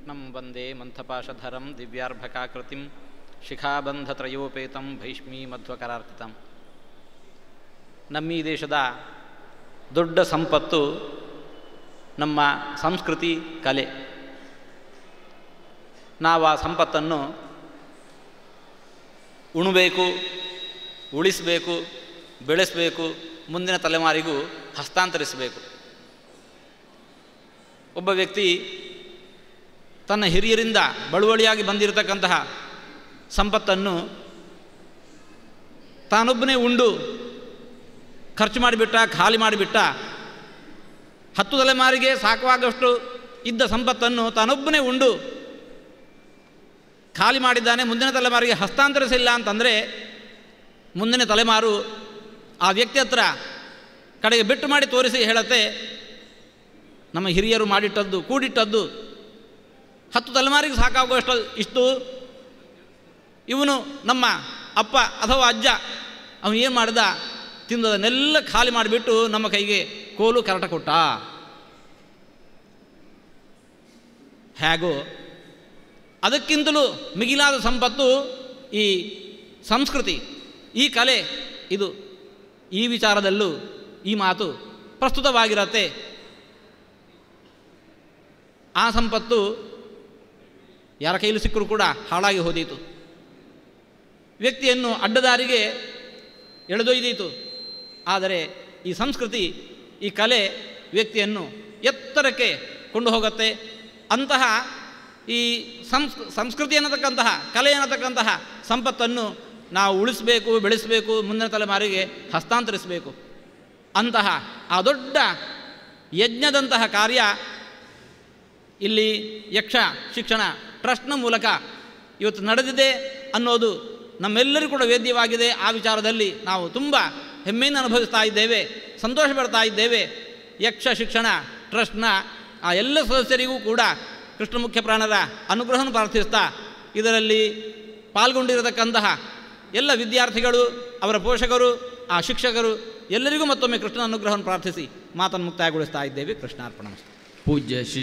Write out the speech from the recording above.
ಕೃಷ್ಣಂ ವಂದೇ ಮಂಥಪಾಶಧರಂ ದಿವ್ಯಾರ್ಭಕಾಕೃತಿಂ ಶಿಖಾಬಂಧತ್ರಯೋಪೇತಂ ಭೈಷ್ಮೀ ಮಧ್ವಕರಾರ್ಪಿತಂ ನಮ್ಮ ಈ ದೇಶದ ದೊಡ್ಡ ಸಂಪತ್ತು ನಮ್ಮ ಸಂಸ್ಕೃತಿ ಕಲೆ ನಾವು ಆ ಸಂಪತ್ತನ್ನು ಉಣಬೇಕು ಉಳಿಸಬೇಕು ಬೆಳೆಸಬೇಕು ಮುಂದಿನ ತಲೆಮಾರಿಗೂ ಹಸ್ತಾಂತರಿಸಬೇಕು ಒಬ್ಬ ವ್ಯಕ್ತಿ ತನ್ನ ಹಿರಿಯರಿಂದ ಬಳುವಳಿಯಾಗಿ ಬಂದಿರತಕ್ಕಂತಹ ಸಂಪತ್ತನ್ನು ತಾನೊಬ್ಬನೇ ಉಂಡು ಖರ್ಚು ಮಾಡಿಬಿಟ್ಟ ಖಾಲಿ ಮಾಡಿಬಿಟ್ಟ ಹತ್ತು ತಲೆಮಾರಿಗೆ ಸಾಕವಾಗಷ್ಟು ಇದ್ದ ಸಂಪತ್ತನ್ನು ತಾನೊಬ್ಬನೇ ಉಂಡು ಖಾಲಿ ಮಾಡಿದ್ದಾನೆ ಮುಂದಿನ ತಲೆಮಾರಿಗೆ ಹಸ್ತಾಂತರಿಸಿಲ್ಲ ಅಂತಂದರೆ ಮುಂದಿನ ತಲೆಮಾರು ಆ ವ್ಯಕ್ತಿ ಹತ್ರ ಕಡೆಗೆ ಬಿಟ್ಟು ಮಾಡಿ ತೋರಿಸಿ ಹೇಳತ್ತೆ ನಮ್ಮ ಹಿರಿಯರು ಮಾಡಿಟ್ಟದ್ದು ಕೂಡಿಟ್ಟದ್ದು ಹತ್ತು ತಲೆಮಾರಿಗೆ ಸಾಕಾಗುವಷ್ಟು ಇಷ್ಟು ಇವನು ನಮ್ಮ ಅಪ್ಪ ಅಥವಾ ಅಜ್ಜ ಅವನು ಏನು ಮಾಡಿದ ತಿಂದದನ್ನೆಲ್ಲ ಖಾಲಿ ಮಾಡಿಬಿಟ್ಟು ನಮ್ಮ ಕೈಗೆ ಕೋಲು ಕರಟ ಕೊಟ್ಟ ಹೇಗೋ ಅದಕ್ಕಿಂತಲೂ ಮಿಗಿಲಾದ ಸಂಪತ್ತು ಈ ಸಂಸ್ಕೃತಿ ಈ ಕಲೆ ಇದು ಈ ವಿಚಾರದಲ್ಲೂ ಈ ಮಾತು ಪ್ರಸ್ತುತವಾಗಿರತ್ತೆ ಆ ಸಂಪತ್ತು ಯಾರ ಕೈಲೂ ಸಿಕ್ಕರೂ ಕೂಡ ಹಾಳಾಗಿ ಹೋದೀತು ವ್ಯಕ್ತಿಯನ್ನು ಅಡ್ಡದಾರಿಗೆ ಎಳೆದೊಯ್ದೀತು ಆದರೆ ಈ ಸಂಸ್ಕೃತಿ ಈ ಕಲೆ ವ್ಯಕ್ತಿಯನ್ನು ಎತ್ತರಕ್ಕೆ ಕೊಂಡು ಹೋಗುತ್ತೆ ಅಂತಹ ಈ ಸಂಸ್ ಸಂಸ್ಕೃತಿ ಅನ್ನತಕ್ಕಂತಹ ಕಲೆ ಅನ್ನತಕ್ಕಂತಹ ಸಂಪತ್ತನ್ನು ನಾವು ಉಳಿಸಬೇಕು ಬೆಳೆಸಬೇಕು ಮುಂದಿನ ತಲೆಮಾರಿಗೆ ಹಸ್ತಾಂತರಿಸಬೇಕು ಅಂತಹ ಆ ದೊಡ್ಡ ಯಜ್ಞದಂತಹ ಕಾರ್ಯ ಇಲ್ಲಿ ಯಕ್ಷ ಶಿಕ್ಷಣ ಟ್ರಸ್ಟ್ನ ಮೂಲಕ ಇವತ್ತು ನಡೆದಿದೆ ಅನ್ನೋದು ನಮ್ಮೆಲ್ಲರಿಗೂ ಕೂಡ ವೇದ್ಯವಾಗಿದೆ ಆ ವಿಚಾರದಲ್ಲಿ ನಾವು ತುಂಬ ಹೆಮ್ಮೆಯಿಂದ ಅನುಭವಿಸ್ತಾ ಇದ್ದೇವೆ ಸಂತೋಷ ಪಡ್ತಾ ಇದ್ದೇವೆ ಯಕ್ಷ ಶಿಕ್ಷಣ ಟ್ರಸ್ಟ್ನ ಆ ಎಲ್ಲ ಸದಸ್ಯರಿಗೂ ಕೂಡ ಕೃಷ್ಣ ಮುಖ್ಯ ಪ್ರಾಣರ ಅನುಗ್ರಹವನ್ನು ಪ್ರಾರ್ಥಿಸ್ತಾ ಇದರಲ್ಲಿ ಪಾಲ್ಗೊಂಡಿರತಕ್ಕಂತಹ ಎಲ್ಲ ವಿದ್ಯಾರ್ಥಿಗಳು ಅವರ ಪೋಷಕರು ಆ ಶಿಕ್ಷಕರು ಎಲ್ಲರಿಗೂ ಮತ್ತೊಮ್ಮೆ ಕೃಷ್ಣನ ಅನುಗ್ರಹವನ್ನು ಪ್ರಾರ್ಥಿಸಿ ಮಾತನ್ನು ಮುಕ್ತಾಯಗೊಳಿಸ್ತಾ ಇದ್ದೇವೆ ಕೃಷ್ಣಾರ್ಪಣ ಪೂಜ್ಯ ಶ್ರೀ